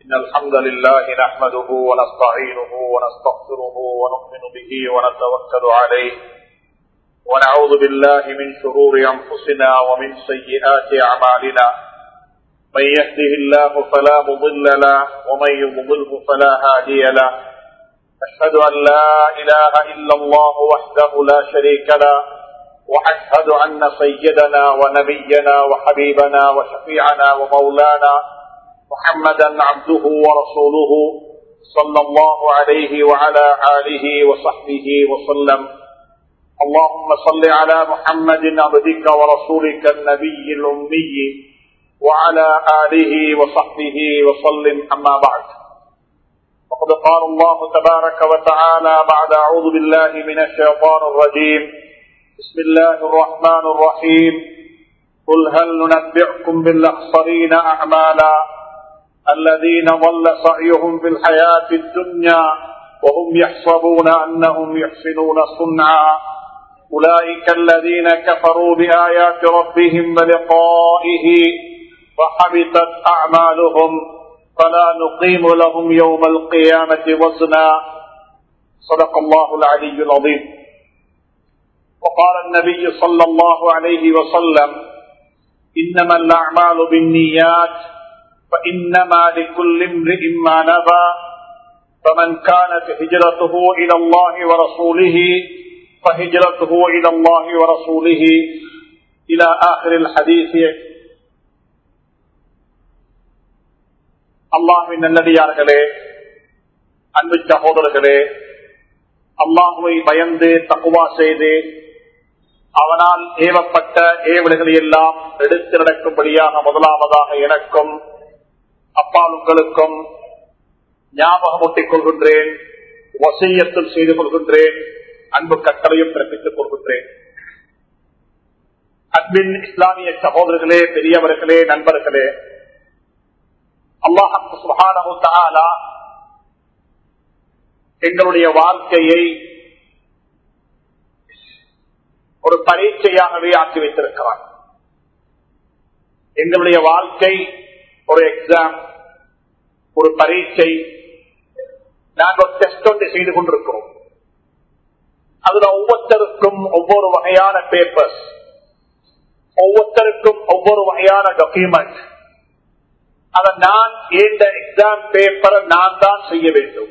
إن الحمد لله نحمده ونستعينه ونستغفره ونؤمن به ونتوكل عليه ونعوذ بالله من شرور أنفسنا ومن سيئات أعمالنا من يهده الله فلا مضل له ومن يضلله فلا هادي له أشهد أن لا إله إلا الله وحده لا شريك له وأشهد أن سيدنا ونبينا وحبيبنا وشفيعنا ومولانا محمدا عبده ورسوله صلى الله عليه وعلى آله وصحبه وسلم اللهم صل على محمد عبدك ورسولك النبي الأمي وعلى آله وصحبه وسلم أما بعد وقد قال الله تبارك وتعالى بعد أعوذ بالله من الشيطان الرجيم بسم الله الرحمن الرحيم قل هل ننبئكم بالأخسرين أعمالا الذين ضل سعيهم في الحياة الدنيا وهم يحسبون أنهم يحسنون صنعا أولئك الذين كفروا بآيات ربهم ولقائه فحبطت أعمالهم فلا نقيم لهم يوم القيامة وزنا صدق الله العلي العظيم وقال النبي صلى الله عليه وسلم إنما الأعمال بالنيات فإنما لكل امرئ ما نبى فمن كانت هجرته إلى الله ورسوله فهجرته إلى الله ورسوله إلى آخر الحديث அல்லாஹுவின் நல்லடியார்களே அன்பு சகோதரர்களே அல்லாஹுவை பயந்து தக்குவா செய்து அவனால் ஏவப்பட்ட ஏவல்களை எல்லாம் எடுத்து நடக்கும்படியாக முதலாவதாக எனக்கும் அப்பால் உங்களுக்கும் ஞாபகமூட்டிக் கொள்கின்றேன் வசையத்தில் செய்து கொள்கின்றேன் அன்பு கட்டளையும் பிறப்பித்துக் கொள்கின்றேன் அன்பின் இஸ்லாமிய சகோதரர்களே பெரியவர்களே நண்பர்களே அல்லாஹு சுகானா எங்களுடைய வாழ்க்கையை ஒரு பரீட்சையாகவே ஆக்கி வைத்திருக்கிறார் எங்களுடைய வாழ்க்கை ஒரு எக்ஸாம் ஒரு பரீட்சை நாங்கள் டெஸ்ட் ஒன்று செய்து கொண்டிருக்கிறோம் அதுல ஒவ்வொருத்தருக்கும் ஒவ்வொரு வகையான பேப்பர்ஸ் ஒவ்வொருத்தருக்கும் ஒவ்வொரு வகையான டாக்குமெண்ட் அதை நான் ஏந்த எக்ஸாம் பேப்பரை நான் தான் செய்ய வேண்டும்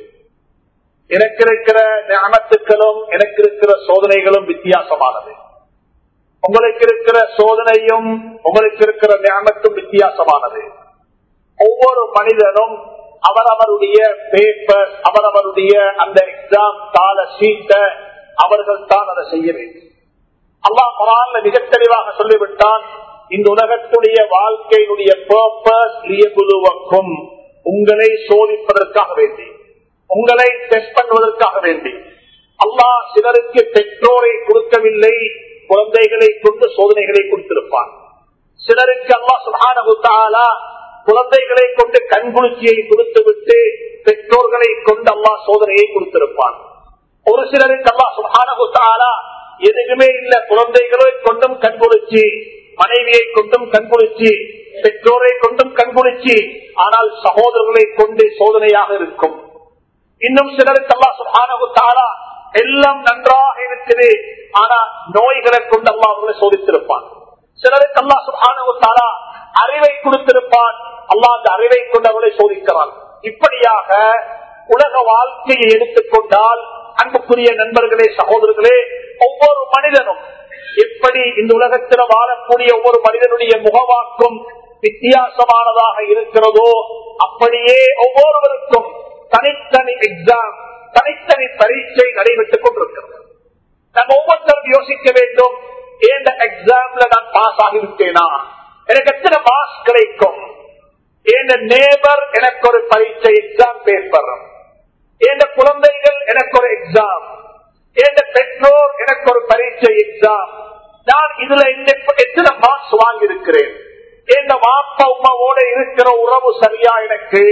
எனக்கு இருக்கிற ஞானத்துக்களும் எனக்கு இருக்கிற சோதனைகளும் வித்தியாசமானது உங்களுக்கு இருக்கிற சோதனையும் உங்களுக்கு இருக்கிற ஞானத்தும் வித்தியாசமானது ஒவ்வொரு மனிதனும் அவரவருடைய பேப்பர் அவரவருடைய அந்த எக்ஸாம் கால சீட்டை அவர்கள் தான் அதை செய்ய வேண்டும் அல்லா குரான்ல மிக தெளிவாக சொல்லிவிட்டான் இந்த உலகத்துடைய வாழ்க்கையினுடைய பர்பஸ் லியபுலுவக்கும் உங்களை சோதிப்பதற்காக வேண்டி உங்களை டெஸ்ட் பண்ணுவதற்காக வேண்டி அல்லாஹ் சிலருக்கு பெற்றோரை கொடுக்கவில்லை குழந்தைகளை கொண்டு சோதனைகளை கொடுத்திருப்பான் சிலருக்கு அல்லா சுகானா குழந்தைகளை கொண்டு கண்குளிர்ச்சியை கொடுத்து விட்டு பெற்றோர்களை கொண்டு அல்லா சோதனையை கொடுத்திருப்பான் ஒரு சிலருக்கு அல்லா சுகானா எதுவுமே இல்ல குழந்தைகளை கொண்டும் கண்குளிர்ச்சி மனைவியை கொண்டும் கண்குளிர்ச்சி பெற்றோரை கொண்டும் கண்குளிர்ச்சி ஆனால் சகோதரர்களை கொண்டு சோதனையாக இருக்கும் இன்னும் சிலருக்கு அல்லா சுகானா எல்லாம் நன்றாக இருக்குது ஆனா நோய்களை கொண்டு அல்லா அவர்களை சோதித்திருப்பான் சிலருக்கு அல்லா சுகானா அறிவை கொடுத்திருப்பான் அல்லா அந்த அறிவை கொண்டு அவர்களை சோதிக்கிறான் இப்படியாக உலக வாழ்க்கையை எடுத்துக்கொண்டால் அன்புக்குரிய நண்பர்களே சகோதரர்களே ஒவ்வொரு மனிதனும் எப்படி இந்த உலகத்தில் வாழக்கூடிய ஒவ்வொரு மனிதனுடைய முகவாக்கும் வித்தியாசமானதாக இருக்கிறதோ அப்படியே ஒவ்வொருவருக்கும் தனித்தனி எக்ஸாம் தனித்தனி பரீட்சை நடைபெற்றுக் கொண்டிருக்கிறது நம்ம ஒவ்வொருத்தரும் யோசிக்க வேண்டும் ஏந்த எக்ஸாம்ல நான் பாஸ் ஆகிவிட்டேனா எனக்கு எத்தனை மார்க்ஸ் கிடைக்கும் என் நேபர் எனக்கு ஒரு பரீட்சை எக்ஸாம் பேப்பர் என் குழந்தைகள் எனக்கு ஒரு எக்ஸாம் என் பெற்றோர் எனக்கு ஒரு பரீட்சை எக்ஸாம் நான் இதுல எத்தனை மார்க்ஸ் வாங்கி இருக்கிறேன் என் வாப்பா உமாவோட இருக்கிற உறவு சரியா எனக்கு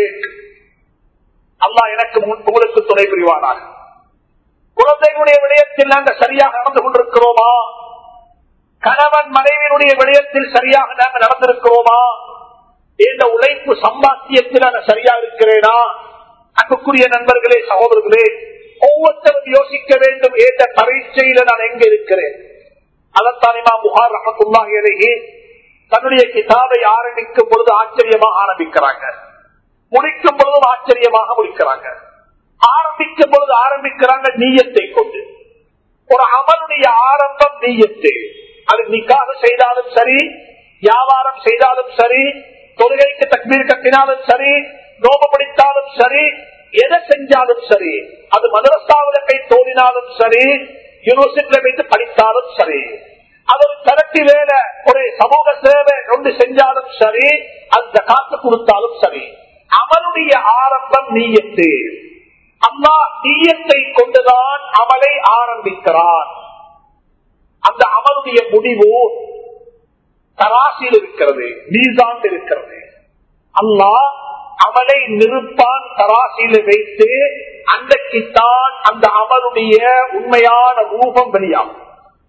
அல்லா எனக்கு உங்களுக்கு துணை புரிவானாக குழந்தைகளுடைய விடயத்தில் நாங்கள் சரியாக நடந்து கொண்டிருக்கிறோமா கணவன் மனைவியினுடைய விடயத்தில் சரியாக நாங்கள் நடந்திருக்கிறோமா இந்த உழைப்பு சம்பாத்தியத்தில் நான் சரியா இருக்கிறேனா அன்புக்குரிய நண்பர்களே சகோதரர்களே ஒவ்வொருத்தரும் யோசிக்க வேண்டும் ஏந்த பரீட்சையில நான் எங்க இருக்கிறேன் அதத்தானிமா புகார் ரஹத்துல்லாஹி அலைஹி தன்னுடைய கிதாபை ஆரம்பிக்கும் பொழுது ஆச்சரியமாக ஆரம்பிக்கிறாங்க முடிக்கும் பொழுதும் ஆச்சரியமாக முடிக்கிறாங்க ஆரம்பிக்கும் பொழுது ஆரம்பிக்கிறாங்க நீயத்தை கொண்டு ஒரு அமலுடைய ஆரம்பம் நீயத்து அது நிக்காக செய்தாலும் சரி வியாபாரம் செய்தாலும் சரி தொழுகைக்கு தக்மீர் கட்டினாலும் சரி நோப படித்தாலும் சரி எதை செஞ்சாலும் சரி அது மதரசாவில கை தோடினாலும் சரி யூனிவர்சிட்டியில வைத்து படித்தாலும் சரி அது ஒரு கரட்டி வேலை ஒரு சமூக சேவை ஒன்று செஞ்சாலும் சரி அந்த காத்து கொடுத்தாலும் சரி அமலுடைய ஆரம்பம் நீயத்து அம்மா நீயத்தை கொண்டுதான் அமலை ஆரம்பிக்கிறான் அந்த அமலுடைய முடிவு தராசியில் இருக்கிறது மீசான் இருக்கிறது அல்லாஹ் அமலை நிறுப்பான் தராசியில வைத்து அன்றைக்குத்தான் அந்த அமலுடைய உண்மையான ரூபம் வெளியாகும்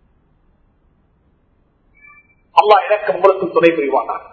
அல்லாஹ் எனக்கு உங்களுக்கு துணை புரிவானார்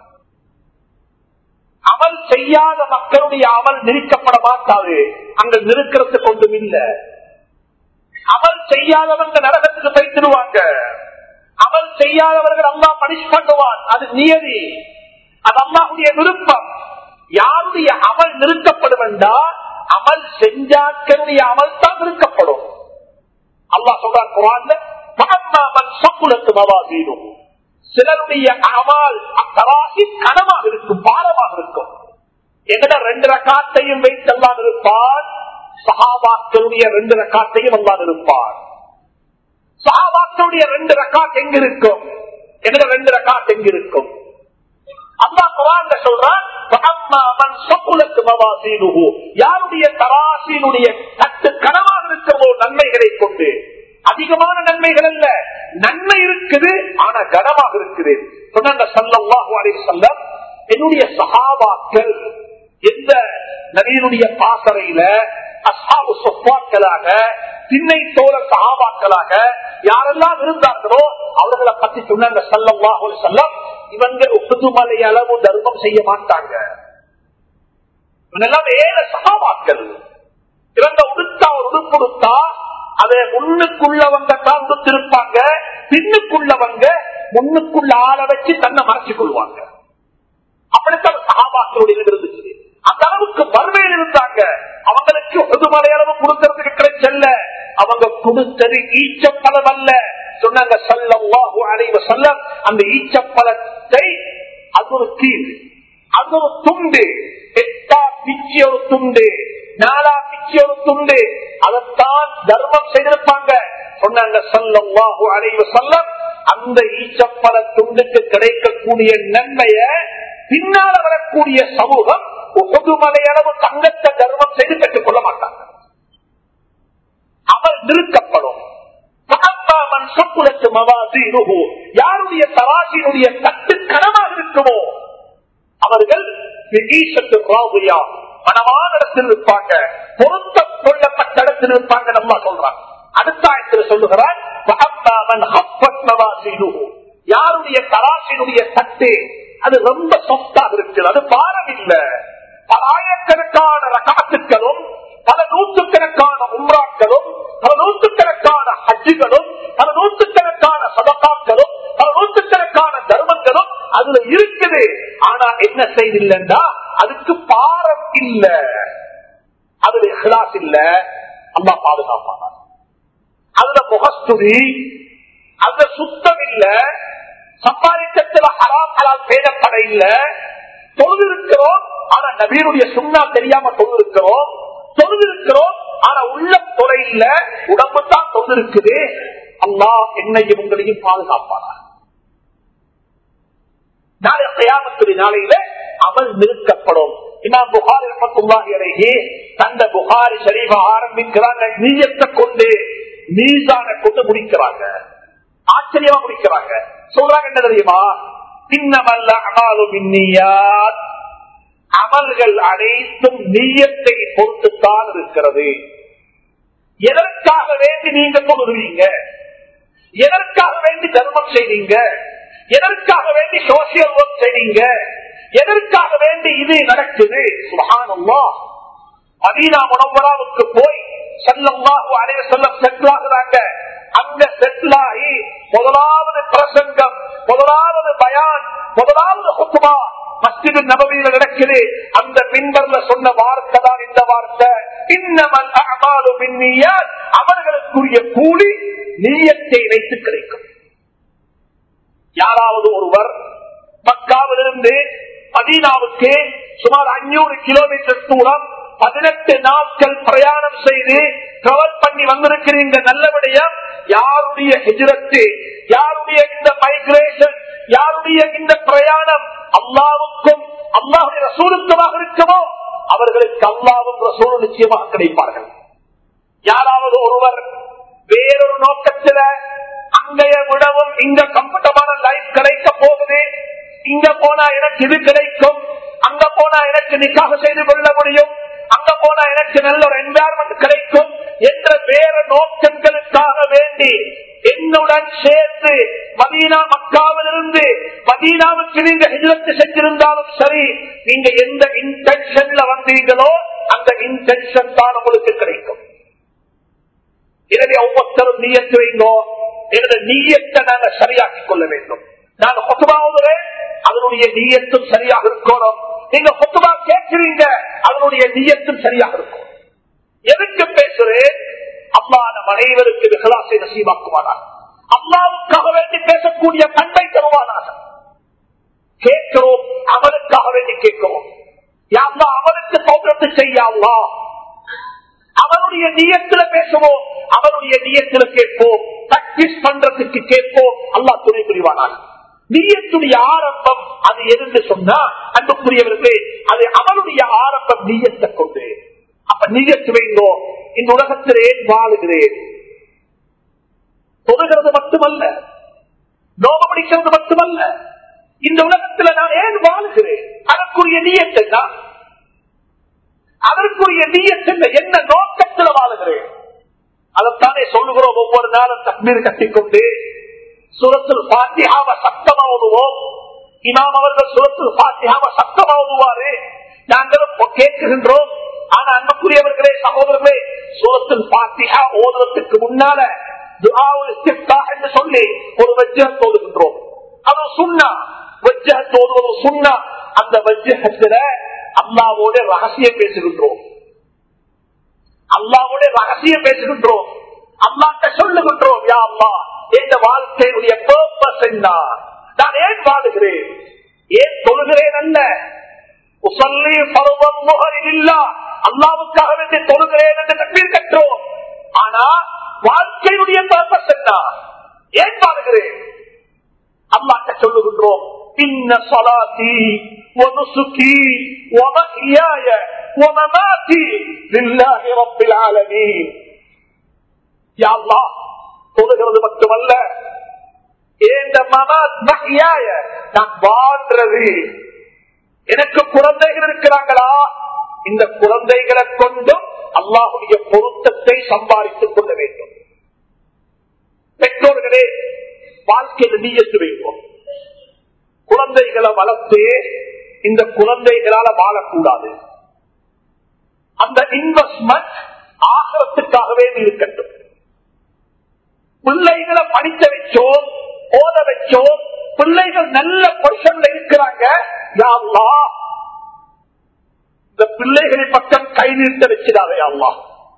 அமல் செய்யாத மக்களுடைய அமல் நிறுக்கப்பட மாட்டாது அங்க நிறுக்கிறது கொண்டும் இல்ல அமல் செய்யாதவங்க நரகத்துக்கு போய்த்திடுவாங்க அமல் செய்யாதவர்கள் அல்லா பனிஷ் பண்ணுவான் அது நியதி அது அல்லாவுடைய விருப்பம் யாருடைய அமல் நிறுத்தப்படும் என்றால் அமல் செஞ்சாக்களுடைய அமல் தான் நிறுத்தப்படும் அல்லா சொல்றான் குரான்ல சக்குலத்து மவாசீனும் சிலருடைய அமால் தராசி கனமாக இருக்கும் பாரமாக இருக்கும் எங்கட ரெண்டு ரக்காத்தையும் வைத்தெல்லாம் இருப்பான் சகாபாக்களுடைய ரெண்டு ரக்காத்தையும் அல்லான் இருப்பான் சகாபாக்களுடைய ரெண்டு ரக்காத் எங்க இருக்கும் எங்கட ரெண்டு ரக்காத் எங்க இருக்கும் அல்லா குரான் சொல்றான் யாருடைய தராசினுடைய தட்டு கனமாக இருக்கிறதோ நன்மைகளை கொண்டு அதிகமான நன்மைகள் அல்ல நன்மை இருக்குது ஆனா கனமாக இருக்குது சொன்னாங்க சல்லாஹு அலி சொல்லம் என்னுடைய சகாபாக்கள் எந்த நவீனுடைய பாசறையில அசாபு சொப்பாக்களாக திண்ணை தோழ சகாபாக்களாக யாரெல்லாம் இருந்தார்களோ அவர்களை பத்தி சொன்னாங்க சல்லாஹு செல்லம் இவங்க உப்புதுமலை அளவு தர்மம் செய்ய மாட்டாங்க இவனெல்லாம் ஏழு சகாபாக்கள் இவங்க உடுத்தா ஒரு உடுப்புடுத்தா அதை முன்னுக்குள்ளவங்க தான் உடுத்திருப்பாங்க பின்னுக்குள்ளவங்க முன்னுக்குள்ள ஆள வச்சு தன்னை மறைச்சிக் கொள்வாங்க அப்படித்தான் சகாபாக்களுடைய இருந்துச்சு அந்த அளவுக்கு வறுமையில் இருந்தாங்க அவங்களுக்கு ஒரு மலையளவு கொடுக்கறதுக்கு கிடைச்சல்ல அவங்க கொடுத்தது ஈச்சப்பழம் அல்ல சொன்னாங்க சல்லாஹு அலைவ சொல்ல அந்த ஈச்சப்பழத்தை அது ஒரு தீவு அது ஒரு துண்டு எட்டா பிச்சி ஒரு துண்டு நாலா பிச்சி ஒரு துண்டு அதைத்தான் தர்மம் செய்திருப்பாங்க சொன்னாங்க சல்லாஹு அலைவ சொல்ல அந்த ஈச்சப்பழ துண்டுக்கு கிடைக்கக்கூடிய நன்மைய பின்னால வரக்கூடிய சமூகம் பொதுமலையளவு தங்கத்தை தர்மம் செய்து பெற்றுக் கொள்ள மாட்டாங்க அவர் நிறுத்தப்படும் யாருடைய தராசினுடைய தட்டு கனமாக இருக்குமோ அவர்கள் மனமான இடத்தில் இருப்பாங்க பொருத்த கொள்ளப்பட்ட இடத்தில் இருப்பாங்க நம்ம சொல்றாங்க அடுத்த ஆயத்தில் சொல்லுகிறார் யாருடைய தராசினுடைய தட்டு அது ரொம்ப சொத்தாக இருக்குது அது பாரம் இல்லை பல ஆயிரக்கணக்கான ரகாத்துக்களும் பல நூற்றுக்கணக்கான உம்ராக்களும் பல நூற்றுக்கணக்கான ஹஜ்ஜுகளும் பல நூற்றுக்கணக்கான சதகாக்களும் பல நூற்றுக்கணக்கான தர்மங்களும் அதுல இருக்குது ஆனா என்ன செய்தில்லைன்னா அதுக்கு பாரம் இல்ல அதுல இஹ்லாஸ் இல்ல அம்மா பாதுகாப்பாங்க அதுல முகஸ்துதி அதுல சுத்தம் இல்ல சம்பாதிக்கத்துல ஹராம் ஹலால் பேதப்பட இல்ல தொழுது இருக்கிறோம் ஆனா நபீருடைய சுண்ணா தெரியாம தொழுது இருக்கிறோம் தொழுது இருக்கிறோம் ஆனா உள்ள துறையில உடம்பு தான் தொழுது இருக்குது அல்லா என்னையும் உங்களையும் பாதுகாப்பாரா நாளை கையாமத்துடைய நாளையில அமல் நிறுத்தப்படும் இமாம் புகாரி ரஹமத்துல்லாஹி அலைஹி தந்த புகாரி ஷரீஃப ஆரம்பிக்கிறாங்க நீயத்தை கொண்டு மீசான கொண்டு முடிக்கிறாங்க ஆச்சரியமா முடிக்கிறாங்க சொல்றாங்க என்ன தெரியுமா பின்னமல்ல அமாலும் இன்னியாத் அமல்கள் அனைத்தும் நீயத்தை பொறுத்துத்தான் இருக்கிறது எதற்காக வேண்டி நீங்க தொழுவீங்க எதற்காக வேண்டி தர்மம் செய்வீங்க எதற்காக வேண்டி சோசியல் ஒர்க் செய்வீங்க எதற்காக வேண்டி இது நடக்குது சுபஹானல்லா மதீனா முனவராவுக்கு போய் செல்லம்மாஹு அலைய செல்ல செட்டில் ஆகுறாங்க அங்க செட்டில் ஆகி முதலாவது பிரசங்கம் முதலாவது பயான் முதலாவது குத்துமா மஸ்ஜிது நபவியில நடக்குது அந்த பின்பர்ல சொன்ன வார்த்தை தான் இந்த வார்த்தை இன்னமல் அமாலு பின்னியார் அவர்களுக்குரிய கூலி நீயத்தை வைத்து கிடைக்கும் யாராவது ஒருவர் மக்காவிலிருந்து மதீனாவுக்கு சுமார் அஞ்சூறு கிலோமீட்டர் தூரம் பதினெட்டு நாட்கள் பிரயாணம் செய்து டிராவல் பண்ணி வந்திருக்கிறீங்க நல்ல விடயம் யாருடைய ஹிஜரத்து யாருடைய இந்த மைக்ரேஷன் யாருடைய இந்த பிரயாணம் அல்லாவுக்கும் அல்லாவுடைய ரசூலுக்குமாக இருக்குமோ அவர்களுக்கு அல்லாவும் ரசூலும் நிச்சயமாக கிடைப்பார்கள் யாராவது ஒருவர் வேறொரு நோக்கத்துல அங்கைய விடவும் இங்க கம்ஃபர்டபுளான லைஃப் கிடைக்க போகுது இங்க போனா எனக்கு இது கிடைக்கும் அங்க போனா எனக்கு நிக்காக செய்து கொள்ள முடியும் அங்க போனா எனக்கு நல்ல ஒரு என்வாரன்மெண்ட் கிடைக்கும் என்ற வேற நோக்கங்களுக்காக வேண்டி என்னுடன் சேர்ந்து மதீனா மக்காவிலிருந்து மதீனாவுக்கு நீங்க ஹிஜரத்து செஞ்சிருந்தாலும் சரி நீங்க எந்த இன்டென்ஷன்ல வந்தீங்களோ அந்த இன்டென்ஷன் தான் உங்களுக்கு கிடைக்கும் எனவே ஒவ்வொருத்தரும் நீயத்து வைங்கோ எனது நீயத்தை நாங்க சரியாக்கிக் கொள்ள வேண்டும் நான் கொத்துபாவுகிறேன் அதனுடைய நீயத்தும் சரியாக இருக்கணும் நீங்க கொத்துபா கேட்கிறீங்க அதனுடைய நீயத்தும் சரியாக இருக்கும் எதுக்கு பேசுறேன் அம்மா நம் அனைவருக்கு விகலாசை நசீவாக்குவானார் அம்மாவுக்காக வேண்டி பேசக்கூடிய பண்பை தருவானாக கேட்கிறோம் அவனுக்காக வேண்டி கேட்கிறோம் யாருமா அவனுக்கு தோற்றத்து செய்யாவா அவனுடைய நீயத்துல பேசுவோம் அவனுடைய நீயத்துல கேட்போம் பிராக்டிஸ் பண்றதுக்கு கேட்போம் அல்லா துணை புரிவானாக நீயத்துடைய ஆரம்பம் அது எதுன்னு சொன்னா அன்புக்குரியவர்களே அது அவனுடைய ஆரம்பம் நீயத்தை கொண்டு அப்ப நீயத்து வைங்கோ இந்த உலகத்தில் ஏன் வாழுகிறேன் தொழுகிறது மட்டுமல்ல நோப பிடிக்கிறது மட்டுமல்ல இந்த உலகத்தில் நான் ஏன் வாழுகிறேன் அதற்குரிய நீயத்தை தான் அதற்குரிய நீயத்தில் என்ன நோக்கத்தில் வாழுகிறேன் அதைத்தானே சொல்லுகிறோம் ஒவ்வொரு நாளும் தக்மீர் கட்டிக்கொண்டு சுரத்தில் பாத்தியாவ சத்தமா ஓதுவோம் இமாம் அவர்கள் சுரத்தில் பாத்தியாவ சத்தமா ஓதுவாரு நாங்களும் கேட்கின்றோம் ஆனா அன்புக்குரியவர்களே சகோதரர்களே சூரத்தில் பாத்தியா ஓதுறதுக்கு முன்னால என்று சொல்லி ஒரு வஜ்ஜகத்தை ஓதுகின்றோம் அது சுண்ணா வஜ்ஜகத்தை ஓதுவது சுண்ணா அந்த வஜ்ஜகத்துல அல்லாவோட ரகசியம் பேசுகின்றோம் அல்லாவோட ரகசியம் பேசுகின்றோம் அல்லாட்ட சொல்லுகின்றோம் யா அல்லா எந்த வாழ்க்கையினுடைய பர்பஸ் என்ன நான் ஏன் வாழுகிறேன் ஏன் தொழுகிறேன் அல்ல உசல்லி பருவம் முகரில் இல்லா அல்லாவுக்காக வேண்டி தொழுகிறேன் என்று தண்ணீர் கற்றோம் ஆனா வாழ்க்கையுடைய பர்பஸ் என்ன ஏன் வாழுகிறேன் அல்லாட்ட சொல்லுகின்றோம் இன்ன சொலாத்தி ونسكي ومحياي ومماتي لله رب العالمين يا الله தொழுகிறது மட்டுமல்ல ஏந்த மமாத் மஹியாய நான் வாழ்றது எனக்கு குழந்தைகள் இருக்கிறாங்களா இந்த குழந்தைகளை கொண்டும் அல்லாஹுடைய பொருத்தத்தை சம்பாதித்துக் கொள்ள வேண்டும் பெற்றோர்களே வாழ்க்கையில் நீயத்து வைப்போம் குழந்தைகளை வளர்த்து இந்த குழந்தைகளால வாழக்கூடாது அந்த இன்வெஸ்ட்மெண்ட் ஆகிறதுக்காகவே இருக்கட்டும் பிள்ளைகளை படிக்க வச்சோம் ஓத வச்சோம் பிள்ளைகள் நல்ல பொருஷன்ல இருக்கிறாங்க இந்த பிள்ளைகளின் பக்கம் கை நீட்ட வச்சிடாதே அல்லா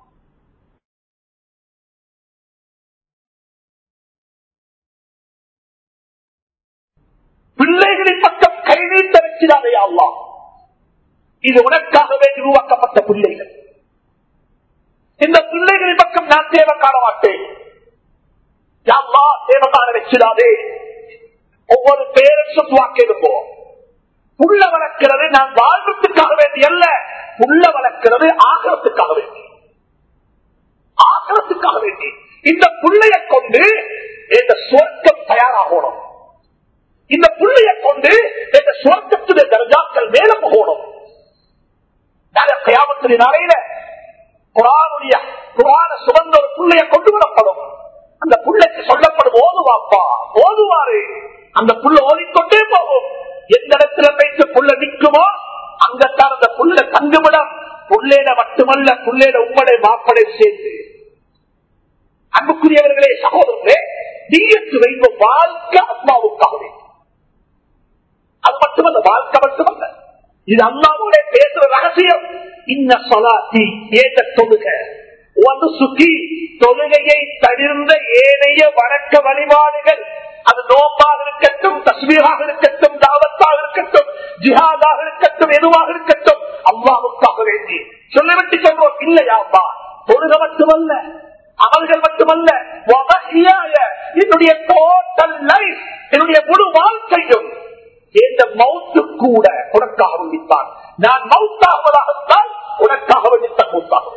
பிள்ளைகளின் பக்கம் கை நீட்ட வச்சிடாதே அல்லா இது உனக்காகவே உருவாக்கப்பட்ட பிள்ளைகள் இந்த பிள்ளைகளின் பக்கம் நான் தேவை காண மாட்டேன் யாழ்லா தேவதான வச்சிடாதே ஒவ்வொரு பேரண்ட்ஸும் வாக்கிடுவோம் புள்ள வளர்க்கிறது நான் வாழ்வதற்காக வேண்டி அல்ல புள்ள வளர்க்கிறது ஆகிறதுக்காக வேண்டி ஆகிறதுக்காக வேண்டி இந்த புள்ளைய கொண்டு இந்த சொர்க்கம் தயாராகணும் இந்த புள்ளைய கொண்டு இந்த சொர்க்கத்துடைய தர்ஜாக்கள் மேல போகணும் கயாமத்தின் நாளையில குரானுடைய குரான சுமந்த ஒரு புள்ளைய கொண்டு வரப்படும் அந்த புள்ளைக்கு சொல்லப்படும் ஓதுவாப்பா ஓதுவாரு அந்த புள்ள ஓதிக்கொண்டே போகும் எந்த இடத்துல வைத்து புள்ள நிற்குமோ அங்கத்தான் அந்த புள்ள தங்குமிடம் புள்ளேட மட்டுமல்ல புள்ளேட உம்மடை மாப்படை சேர்ந்து அன்புக்குரியவர்களே சகோதரர்களே நீயத்து வைத்த வாழ்க்கை அம்மாவுக்காகவே அது மட்டுமல்ல வாழ்க்கை மட்டுமல்ல இது அம்மாவுடைய பேசுற ரகசியம் இன்ன சொலாத்தி ஏத தொழுக ஒரு சுகி தொழுகையை தவிர்ந்த ஏனைய வணக்க வழிபாடுகள் அது நோம்பாக இருக்கட்டும் தஸ்மீராக இருக்கட்டும் தாவத்தாக இருக்கட்டும் ஜிஹாதாக இருக்கட்டும் எதுவாக இருக்கட்டும் அம்மாவுக்காக வேண்டி சொல்லிவிட்டு சொல்றோம் இல்லையா அம்மா தொழுக மட்டுமல்ல அமல்கள் மட்டுமல்ல வகையாய என்னுடைய டோட்டல் லைஃப் என்னுடைய முழு வாழ்க்கையும் இந்த மவுத்து கூட உனக்காக வேண்டித்தான் நான் மவுத்தாகுவதாகத்தான் உனக்காக வேண்டித்தான் மவுத்தாக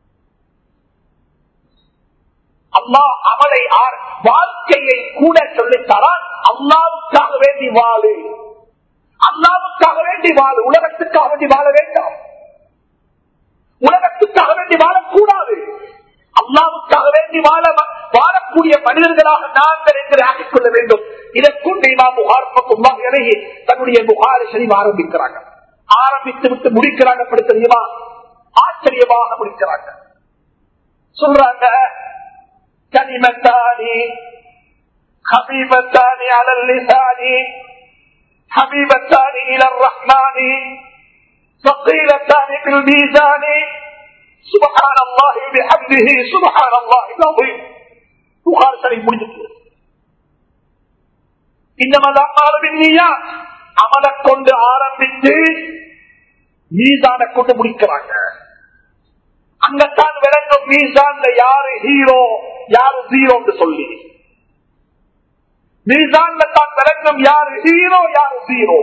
அம்மா அவளை ஆர்- வாழ்க்கையை கூட சொல்லித்தரான் அல்லாவுக்காக வேண்டி வாழு அல்லாவுக்காக வேண்டி வாழு உலகத்துக்காக வேண்டி வாழ வேண்டாம் உலகத்துக்காக வேண்டி வாழக்கூடாது அல்லாவுக்காக வேண்டி வாழ வாழக்கூடிய மனிதர்களாக நாங்கள் என்று ஆக்கிக் கொள்ள வேண்டும் இதற்குண்டு இமாம் புகார் இறங்கி தன்னுடைய புகாரை சரிவு ஆரம்பிக்கிறாங்க ஆரம்பித்து விட்டு முடிக்கிறாங்க அப்படி தெரியுமா ஆச்சரியமாக முடிக்கிறாங்க சொல்றாங்க கனிமத்தானி ஹபீபத்தானி அலல் லிசானி ஹபீபத்தானி இலர் ரஹ்மானி ثقيلتان في الميزان سبحان الله بحمده سبحان الله العظيم புகார் சரி முடிஞ்சிட்டு இன்னமதான் அமலை கொண்டு ஆரம்பித்து மீசான கொண்டு முடிக்கிறாங்க அங்கத்தான் விளங்கும் மீசான்ல யாரு ஹீரோ யாரு ஜீரோ சொல்லி மீசான்ல தான் விளங்கும் யாரு ஹீரோ யாரு ஜீரோ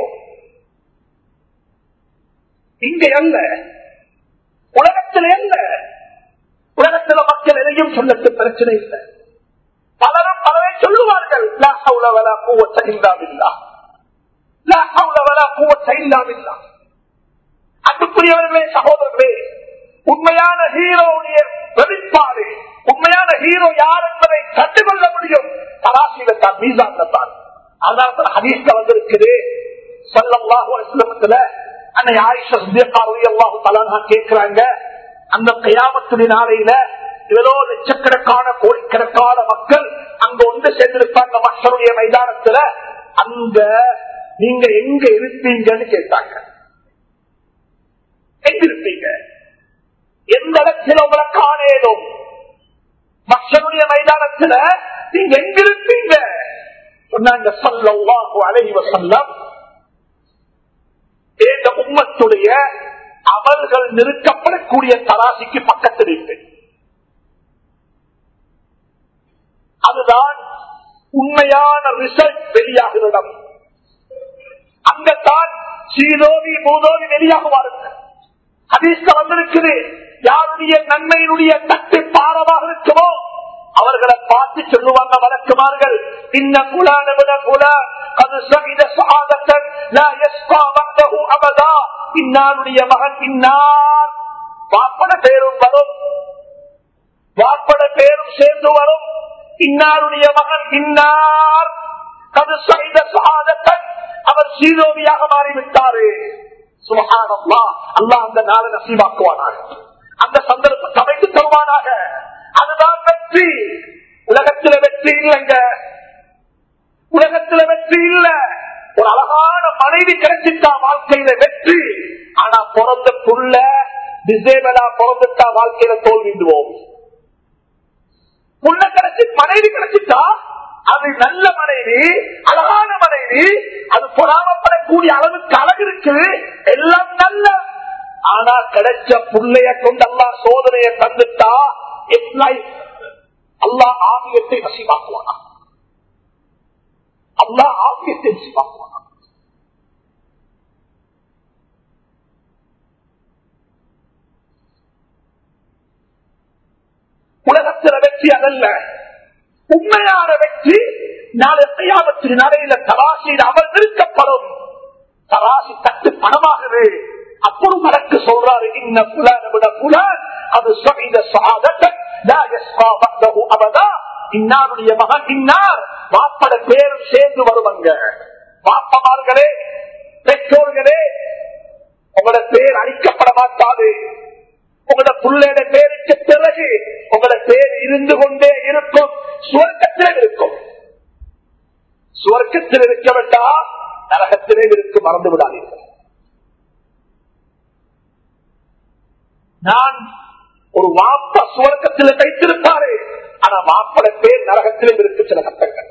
இங்க அல்ல உலகத்தில் அல்ல உலகத்துல மக்கள் எதையும் சொல்லத்து பிரச்சனை இல்லை பலரும் பலரை சொல்லுவார்கள் லா ஹவுல வலா குவத்த இல்லா பில்லாஹ். லா ஹவுல வலா குவத்த இல்லா பில்லாஹ். அன்புக்குரியவர்களே சகோதரர்களே உண்மையான ஹீரோவுடைய வெளிப்பாடு உண்மையான ஹீரோ யார் என்பதை கண்டுகொள்ள முடியும் தராசியில தான் மீசான்ல தான் அதனால ஹதீஸ்ல வந்திருக்குது சல்லல்லாஹு அலைஹி வஸல்லமத்துல அன்னை ஆயிஷா சித்திகா ரலியல்லாஹு தஆலா கேக்குறாங்க அந்த கியாமத்துடைய நாளையில இவ்வளோ லட்சக்கணக்கான கோடிக்கணக்கான மக்கள் அங்க ஒன்று சேர்ந்திருப்பாங்க மக்களுடைய மைதானத்துல அங்க நீங்க எங்க இருப்பீங்கன்னு கேட்டாங்க எங்க இருப்பீங்க எந்த இடத்துல உங்களை காணேனும் மக்களுடைய மைதானத்துல நீங்க எங்க இருப்பீங்க சொன்னாங்க சல்லல்லாஹு அலைஹி வஸல்லம் இந்த உம்மத்துடைய அவர்கள் நிறுத்தப்படக்கூடிய தராசிக்கு பக்கத்தில் இருப்பேன் அதுதான் உண்மையான ரிசல்ட் வெளியாகிற இடம் அங்கத்தான் சீதோவி பூதோவி வெளியாகுவார்கள் ஹதீஸ்ல வந்திருக்குது யாருடைய நன்மையினுடைய தட்டு பாரமாக இருக்குமோ அவர்களை பார்த்து சொல்லுவாங்க வழக்குமார்கள் இன்ன புலான புலான் அது சகித சாதத்தன் அபதா இன்னாருடைய மகன் இன்னார் வாப்பட பேரும் வரும் வாப்பட பேரும் சேர்ந்து வரும் இன்னாருடைய மகன் இன்னார் அது சகித சாதத்தன் அவர் சீரோவியாக மாறிவிட்டாரு சுகானம்மா அல்லா அந்த நாளை நசீவாக்குவானாக அந்த சந்தர்ப்பத்தை அமைத்து தருவானாக அதுதான் வெற்றி உலகத்துல வெற்றி இல்லைங்க உலகத்துல வெற்றி இல்ல ஒரு அழகான மனைவி கிடைச்சிட்டா வாழ்க்கையில வெற்றி ஆனா பிறந்த புள்ள டிசேபிளா பிறந்துட்டா வாழ்க்கையில தோல்விடுவோம் புள்ள கிடைச்சி மனைவி கிடைச்சிட்டா அது நல்ல மனைவி அழகான மனைவி அது பொறாமப்படக்கூடிய அளவுக்கு அழகு இருக்குது எல்லாம் நல்ல ஆனா கிடைச்ச புள்ளைய கொண்டு அல்லா சோதனையை தந்துட்டா அல்லா ஆகியத்தை நசிவாக்குவானா அல்லா ஆகியத்தை நசிவாக்குவானா உலகத்தில வெற்றி அதல்ல உண்மையான வெற்றி நாளை கையாமத்தின் நடையில தராசியில் அவர் நிறுத்தப்படும் தராசி தட்டு பணமாகுது அப்பொழுது மறக்கு சொல்றாரு இன்ன புலான விட புலான் அது சொந்த சாதத்தன் அபதா இன்னாருடைய மகன் இன்னார் வாப்பட பேரும் சேர்ந்து வருவாங்க பாப்பமார்களே பெற்றோர்களே உங்களோட பேர் அழிக்கப்பட மாட்டாது உங்களோட பிள்ளையோட பேருக்கு பிறகு உங்களோட பேர் இருந்து கொண்டே இருக்கும் சுவர்க்கத்திலே இருக்கும் சுவர்க்கத்தில் இருக்க வேண்டாம் நரகத்திலே இருக்கு மறந்து விடாதீர்கள் நான் ஒரு வாப்ப சுவர்க்கத்தில் வைத்திருப்பாரு ஆனா மாப்பட பேர் நரகத்திலும் இருக்கு சில கட்டங்கள்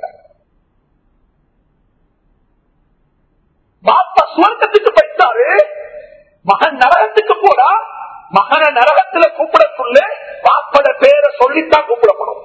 பாப்பா சுவர்க்கத்துக்கு போயிட்டாரு மகன் நரகத்துக்கு போனா மகன நரகத்துல கூப்பிடக்குள்ள பாப்பட பேரை சொல்லித்தான் கூப்பிடப்படும்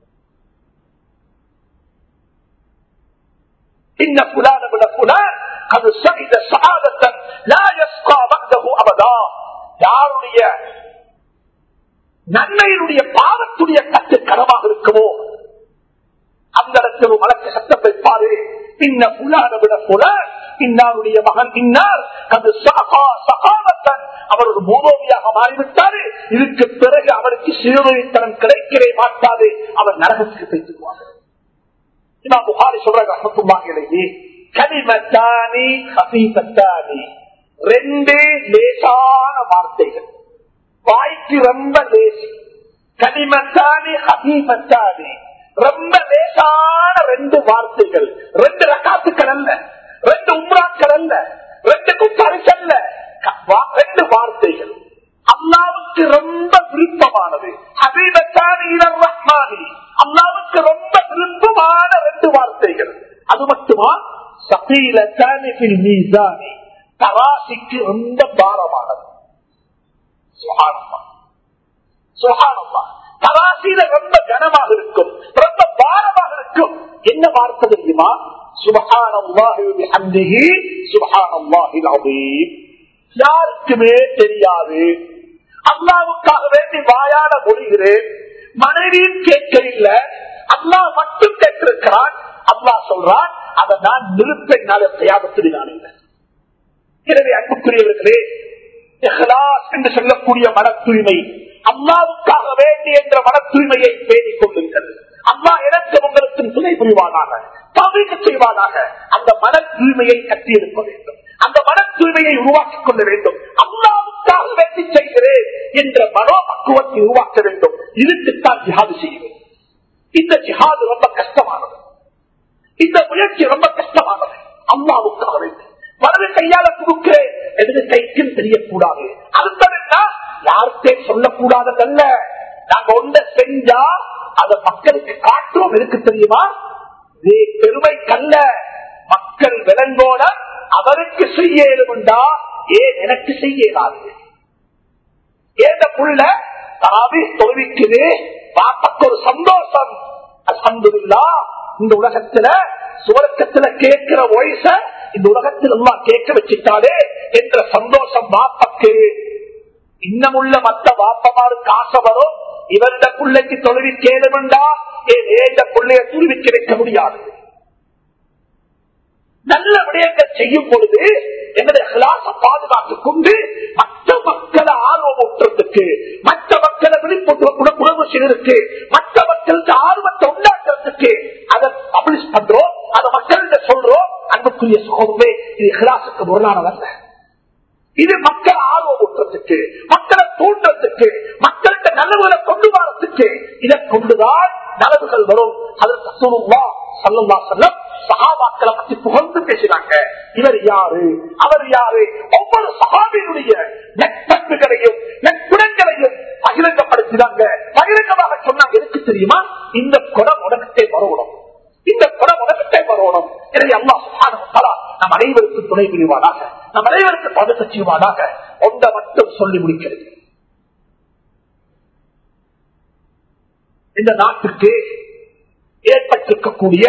இன்ன புலான விட புலான் அது சகித சகாதத்தன் அவதா யாருடைய நன்மையினுடைய பாவத்துடைய கட்டு கனமாக இருக்குமோ அந்த இடத்தில் வழக்கு சட்டம் வைப்பாரு இன்ன புலான விட புலான் இன்னாருடைய மகன் இன்னார் அது சகாவத்தன் அவர் ஒரு மூதோவியாக மாறிவிட்டாரு இதுக்கு பிறகு அவருக்கு சிறுதொழித்தனம் கிடைக்கவே மாட்டாது அவர் நரகத்துக்கு பேசுவார் இமாம் புகாரி சொல்றாங்க ரஹமத்துல்லாஹிலேயே கனிமத்தானி ஹசீபத்தானி ரெண்டு லேசான வார்த்தைகள் வாய்க்கு ரொம்ப லேசி கனிமத்தானி ஹசீபத்தானி ரொம்ப லேசான ரெண்டு வார்த்தைகள் ரெண்டு ரக்காத்துக்கள் அல்ல ரெண்டு உம்ராக்கள் அல்ல ரெண்டு குத்தாரிஸ் அல்ல ரெண்டு வார்த்தைகள் அல்லாவுக்கு ரொம்ப விருப்பமானது ரஹ்மானி அல்லாவுக்கு ரொம்ப விருப்பமான ரெண்டு வார்த்தைகள் அது மட்டுமா சபீல மீசானி தராசிக்கு ரொம்ப பாரமானது சுகானமா சுகானமா தராசியில ரொம்ப கனமாக இருக்கும் ரொம்ப பாரமாக இருக்கும் என்ன வார்த்தை தெரியுமா யாருக்குமே தெரியாது அல்லாவுக்காக வேண்டி வாயாட மொழிகிறேன் மனைவியும் கேட்கவில்ல அல்லா மட்டும் கேட்டிருக்கிறான் அல்லா சொல்றான் அதை நான் நிறுப்பேன் பிரயாபத்தில் நான் இல்லை எனவே அன்புக்குரியவர்களே என்று சொல்லக்கூடிய மன தூய்மை அல்லாவுக்காக வேண்டி என்ற மன தூய்மையை பேணிக் கொள்ளுங்கள் அம்மா எனக்கு உங்களுக்கும் துணை புரிவானாக தவிர்க்க செய்வானாக அந்த மன தூய்மையை கட்டியிருக்க வேண்டும் அந்த மன தூய்மையை உருவாக்கிக் கொள்ள வேண்டும் அல்லாவுக்காக வேண்டி செய்கிறேன் என்ற மனோபக்குவத்தை உருவாக்க வேண்டும் இதுக்குத்தான் ஜிஹாது செய்ய வேண்டும் இந்த ஜிஹாது ரொம்ப கஷ்டமானது இந்த முயற்சி ரொம்ப கஷ்டமானது அல்லாவுக்காக வேண்டும் வலது கையால கொடுக்கிறேன் எதிர கைக்கும் தெரியக்கூடாது அடுத்ததுன்னா யாருக்கே சொல்லக்கூடாததல்ல நாங்க ஒன்றை செஞ்சா அதை மக்களுக்கு காட்டுறோம் எதுக்கு தெரியுமா இது பெருமை கல்ல மக்கள் விளங்கோட அவருக்கு செய்ய ஏழுண்டா ஏன் எனக்கு செய்ய இயலாது ஏந்த புள்ள தாவி தொழுவிக்குது பாப்பக்கு ஒரு சந்தோஷம் அசந்துல்லா இந்த உலகத்துல சுவர்க்கத்துல கேட்கிற வயச இந்த உலகத்தில் எல்லாம் கேட்க வச்சுட்டாலே என்ற சந்தோஷம் பாப்பக்கு இன்னமுள்ள மற்ற வாப்பமாருக்கு ஆசை வரும் இவருடைய பிள்ளைக்கு தொழுவி கேளுமெண்டா ஏந்த பிள்ளைய துருவிக்க வைக்க முடியாது நல்ல விடயங்கள் செய்யும் பொழுது எங்களுடைய கிளாச பாதுகாத்துக் கொண்டு மற்ற மக்களை ஆர்வம் ஊற்றுறதுக்கு மற்ற மக்களை விழிப்புணர்வு உணர்வு செய்வதற்கு மற்ற மக்களுக்கு ஆர்வத்தை உண்டாக்குறதுக்கு அதை பப்ளிஷ் பண்றோம் அதை மக்கள்கிட்ட சொல்றோம் அன்புக்குரிய சோகமே இது கிளாசுக்கு முரணானதல்ல இது மக்கள் ஆர்வம் ஊற்றத்துக்கு மக்களை தூண்டுறதுக்கு மக்கள்கிட்ட நலவுகளை கொண்டு வரத்துக்கு இதை கொண்டுதான் நலவுகள் வரும் அதற்கு சொல்லுவா சல்லா செல்லம் சகாபாக்களை பற்றி புகழ்ந்து பேசினாங்க இவர் யாரு அவர் யாரு ஒவ்வொரு சகாபியினுடைய நட்பண்புகளையும் நட்புணங்களையும் பகிரங்கப்படுத்தினாங்க பகிரங்கமாக சொன்னாங்க எதுக்கு தெரியுமா இந்த குடம் உலகத்தை வரணும் இந்த குடம் உலகத்தை வரணும் எனவே அல்லா சுகானா நம் அனைவருக்கும் துணை புரிவானாக நம் அனைவருக்கு பதக்க செய்வானாக ஒன்றை மட்டும் சொல்லி முடிக்கிறது இந்த நாட்டுக்கு ஏற்பட்டிருக்கக்கூடிய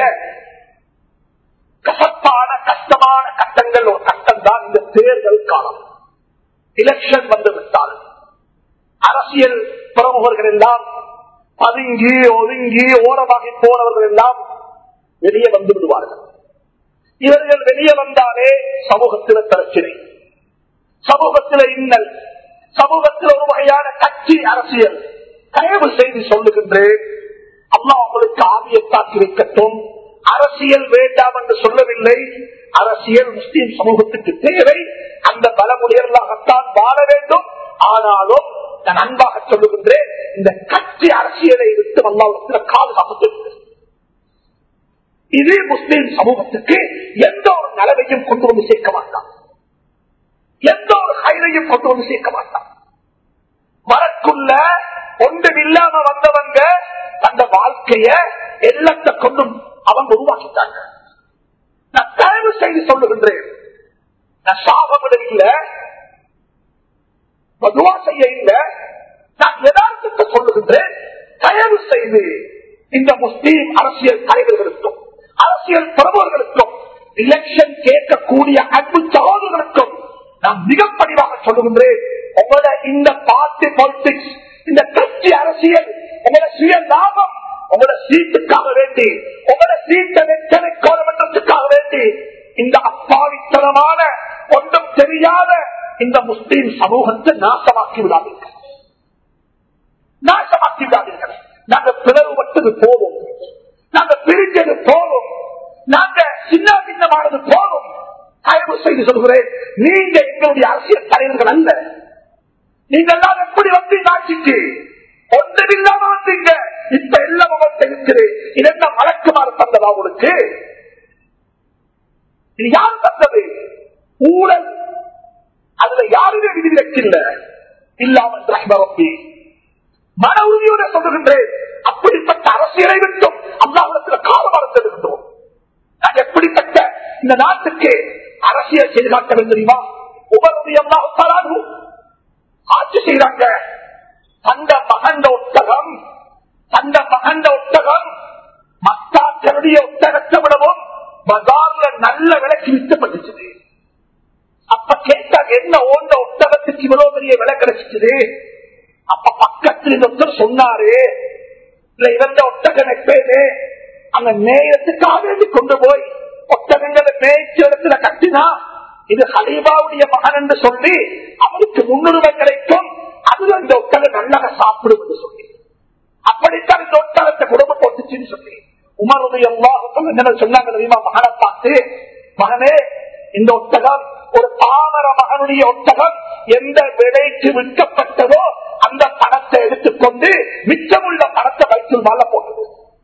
கசப்பான கஷ்டமான கட்டங்கள் ஒரு கட்டம் தான் இந்த தேர்தல் காலம் எலெக்ஷன் வந்து விட்டால் அரசியல் பிரமுகர்கள் எல்லாம் பதுங்கி ஒதுங்கி ஓரமாகி போனவர்கள் எல்லாம் வெளியே வந்து விடுவார்கள் இவர்கள் வெளியே வந்தாலே சமூகத்தில் பிரச்சனை சமூகத்தில் இன்னல் சமூகத்தில் ஒரு வகையான கட்சி அரசியல் தயவு செய்து சொல்லுகின்றேன் அம்மா அவங்களுக்கு ஆவியத்தாக்கி வைக்கட்டும் அரசியல் வேண்டாம் என்று சொல்லவில்லை அரசியல் முஸ்லீம் சமூகத்துக்கு தேவை அந்த பலமுடையர்களாகத்தான் வாழ வேண்டும் ஆனாலும் நான் அன்பாக சொல்லுகின்றேன் இந்த கட்சி அரசியலை விட்டு வந்தால் பாதுகாப்பு இது முஸ்லீம் சமூகத்துக்கு எந்த ஒரு நலவையும் கொண்டு வந்து சேர்க்க மாட்டான் எந்த ஒரு கைதையும் கொண்டு வந்து சேர்க்க மாட்டான் வரக்குள்ள ஒன்றும் இல்லாம வந்தவங்க அந்த வாழ்க்கைய எல்லாத்த கொண்டும் அவங்க உருவாக்கிட்டாங்க நான் தயவு செய்து சொல்லுகின்றேன் நான் சாபமிட இல்ல பதுவா செய்ய இல்ல நான் யதார்த்தத்தை சொல்லுகின்றேன் தயவு செய்து இந்த முஸ்லீம் அரசியல் தலைவர்களுக்கும் அரசியல் பிரபுவர்களுக்கும் எலெக்ஷன் கேட்கக்கூடிய அன்பு சகோதரர்களுக்கும் நான் மிக பணிவாக சொல்லுகின்றேன் உங்களோட இந்த பார்ட்டி பாலிடிக்ஸ் இந்த கட்சி அரசியல் உங்களோட சுய லாபம் உங்களோட சீட்டுக்காக வேண்டி உங்களோட சீட்டை வெச்சனை கோலமன்றத்துக்காக வேண்டி இந்த அப்பாவித்தனமான ஒன்றும் தெரியாத இந்த முஸ்லீம் சமூகத்தை நாசமாக்கி விடாதீர்கள் நாசமாக்கி விடாதீர்கள் நாங்க பிளவுபட்டது போவோம் நாங்க பிரிஞ்சது போவோம் நாங்க சின்ன பின்னமானது போவோம் தயவு செய்து சொல்கிறேன் நீங்க எங்களுடைய அரசியல் தலைவர்கள் அல்ல நீங்க எல்லாம் எப்படி வந்தீங்க ஆட்சிக்கு ஒன்றுமில்லாம வந்தீங்க இப்ப எல்லாம் உங்களுக்கு இருக்குது இது என்ன வழக்குமாறு தந்ததா உங்களுக்கு இது யார் தந்தது ஊழல் அதுல யாருமே விதிவிலக்கில்ல இல்லாமல் ரஹ்மரப்பி மன உறுதியோட சொல்லுகின்றேன் அப்படிப்பட்ட அரசியலை விட்டும் அல்லாவிடத்தில் காலமாக தெரிவித்தோம் நான் எப்படிப்பட்ட இந்த நாட்டுக்கு அரசியல் செய்து காட்ட வேண்டும் தெரியுமா உபருடைய அல்லாஹு ஆட்சி செய்யறாங்க தந்த மகண்ட ஒட்டகம் தந்த மகண்ட ஒட்டகம் மக்காக்களுடைய ஒட்டகத்தை விடவும் பஜார்ல நல்ல விலைக்கு விற்கப்பட்டுச்சு அப்ப கேட்டாங்க என்ன ஓண்ட ஒட்டகத்துக்கு இவ்வளவு பெரிய விலை கிடைச்சிச்சு அப்ப பக்கத்தில் ஒருத்தர் சொன்னாரு இல்ல இவந்த ஒட்டகம் எப்பேது அங்க நேரத்துக்காக வேண்டி கொண்டு போய் ஒட்டகங்களை மேய்ச்சி இடத்துல கட்டினா இது ஹலீபாவுடைய மகன் என்று சொல்லி அவருக்கு முன்னுரிமை கிடைக்கும் அதுல இந்த ஒட்டகம் நல்லா சாப்பிடும் என்று சொல்லி அப்படித்தான் இந்த ஒட்டகத்தை குடும்ப போட்டுச்சுன்னு சொல்லி உமருடைய சொன்னாங்க தெரியுமா மகனை பார்த்து மகனே இந்த ஒட்டகம் ஒரு பாமர மகனுடைய ஒட்டகம் எந்த விலைக்கு விற்கப்பட்டதோ அந்த பணத்தை எடுத்துக்கொண்டு மிச்சமுள்ள பணத்தை வைத்து வாழ போட்டது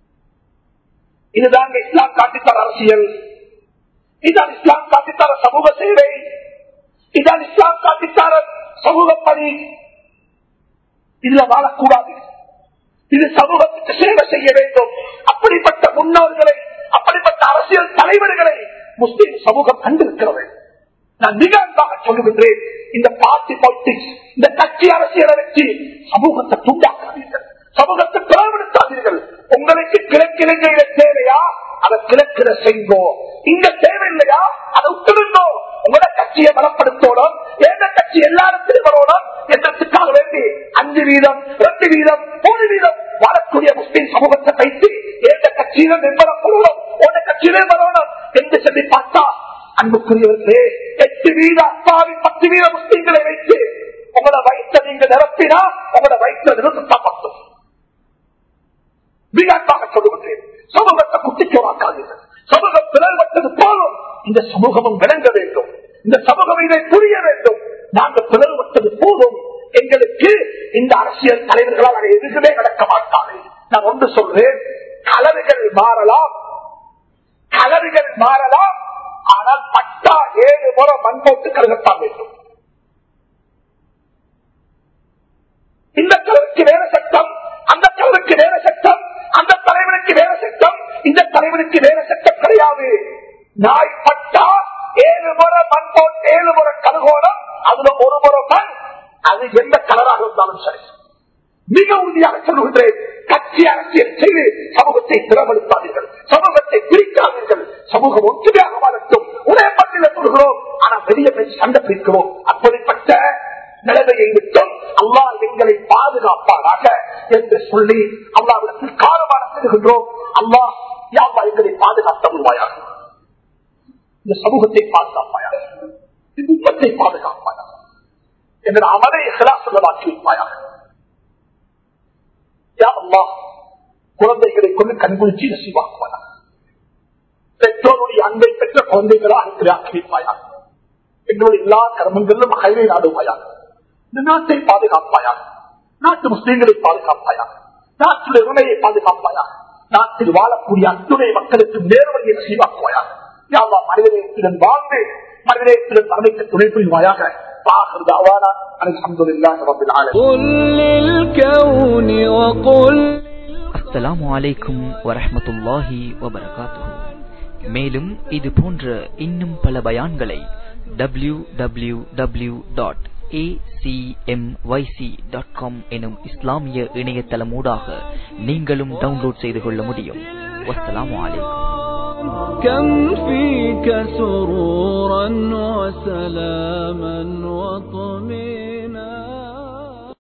இதுதான் இஸ்லாம் காட்டித்தர அரசியல் இதுதான் இஸ்லாம் காட்டித்தர சமூக சேவை இதுதான் இஸ்லாம் காட்டித்தர சமூக பணி இதுல வாழக்கூடாது இது சமூகத்துக்கு சேவை செய்ய வேண்டும் அப்படிப்பட்ட முன்னோர்களை அப்படிப்பட்ட அரசியல் தலைவர்களை முஸ்லிம் சமூகம் கண்டிருக்கிறது நான் மிக அன்பாக சொல்லுகின்றேன் இந்த பார்ட்டி பாலிடிக்ஸ் இந்த கட்சி அரசியலை வச்சு சமூகத்தை துண்டாக்காதீர்கள் சமூகத்தை பிளவுபடுத்தாதீர்கள் உங்களுக்கு கிழக்கிழங்கையில தேவையா அதை கிழக்கில செய்வோ இங்க தேவையில்லையா அதை விட்டுருந்தோ உங்களோட கட்சியை பலப்படுத்தோடும் எந்த கட்சி எல்லாருக்கும் வரணும் என்றதுக்காக வேண்டி அஞ்சு வீதம் ரெண்டு வீதம் மூணு வீதம் வாழக்கூடிய முஸ்லிம் சமூகத்தை வைத்து எந்த கட்சியில நிர்மலம் கொள்ளணும் உன கட்சியிலே வரணும் என்று சொல்லி பார்த்தா அன்புக்குரியவர்களே எட்டு வீத அப்பாவி பத்து வீத முஸ்லிம்களை வைத்து உங்களோட வயிற்றை நீங்க நிரப்பினா உங்களோட வயிற்று நிறுத்தா பத்தும் மிகத்தாக சொல்லுகின்றேன் சமூகத்தை குட்டிச்சோராக்காதீர்கள் சமூகம் பிளவுபட்டது போலும் இந்த சமூகமும் விளங்க வேண்டும் இந்த சமூகம் இதை புரிய வேண்டும் நாங்கள் பிளவுபட்டது போதும் எங்களுக்கு இந்த அரசியல் தலைவர்களால் அதை எதுவுமே நடக்க மாட்டார்கள் நான் ஒன்று சொல்றேன் கலர்கள் மாறலாம் கலர்கள் மாறலாம் ஆனால் பட்டா ஏழு முறை மண் போட்டு கருகத்தான் வேண்டும் இந்த கலருக்கு வேற சட்டம் அந்த கலருக்கு வேற சட்டம் அந்த தலைவனுக்கு வேற சட்டம் இந்த தலைவனுக்கு வேற சட்டம் கிடையாது நாய் பட்டா ஏழு முறை மண் போட்டு ஏழு முறை கருகோணம் அதுல ஒரு முறை மண் அது எந்த கலராக இருந்தாலும் சரி மிக உறுதியாக சொல்லுகின்றேன் கட்சி அரசியல் செய்து சமூகத்தை திறப்படுத்தாதீர்கள் சமூகத்தை பிரிக்காதீர்கள் சமூகம் ஒற்றுமையாக வாழட்டும் ஒரே பட்டியல சொல்கிறோம் ஆனா வெளியே பேசி சண்டை பிரிக்கிறோம் அப்படிப்பட்ட நிலைமையை விட்டும் அல்லா எங்களை பாதுகாப்பாராக என்று சொல்லி அல்லாவிடத்தில் காலமான செல்கின்றோம் அல்லா யாவா எங்களை பாதுகாத்த உருவாயாக இந்த சமூகத்தை பாதுகாப்பாயாக இந்த உண்மத்தை பாதுகாப்பாயாக என்ற அமலை சிலாசுலமாக்கி வைப்பாயாக குழந்தைகளை கொண்டு கண்குளிச்சு நசிவாக்குவானா பெற்றோருடைய அன்பை பெற்ற குழந்தைகளாக எங்களை ஆக்கி வைப்பாயாக எங்களுடைய எல்லா கர்மங்களிலும் கைவை நாடுவாயாக இந்த நாட்டை பாதுகாப்பாயாக நாட்டு முஸ்லீம்களை பாதுகாப்பாயாக நாட்டுடைய உண்மையை பாதுகாப்பாயாக நாட்டில் வாழக்கூடிய அத்துணை மக்களுக்கு நேர்வழியை நசீவாக்குவாயாக யாவா மனிதநேயத்துடன் வாழ்ந்து மனிதநேயத்துடன் மரணிக்க துணை புரிவாயாக பாகர் தாவானா அல்ஹம்துலில்லாஹி ரப்பில் ஆலமீன் قل للكون وقل அஸ்ஸலாமு அலைக்கும் வரஹ்மத்துல்லாஹி வபரகாத்துஹு மேலும் இது போன்ற இன்னும் பல பயான்களை W W W dot dot com எனும் இஸ்லாமிய இணையதளமூடாக நீங்களும் டவுன்லோட் செய்து கொள்ள முடியும் வஸ்ஸலாமு அலைக்கும் كم فيك سرورا وسلاما وطمئنا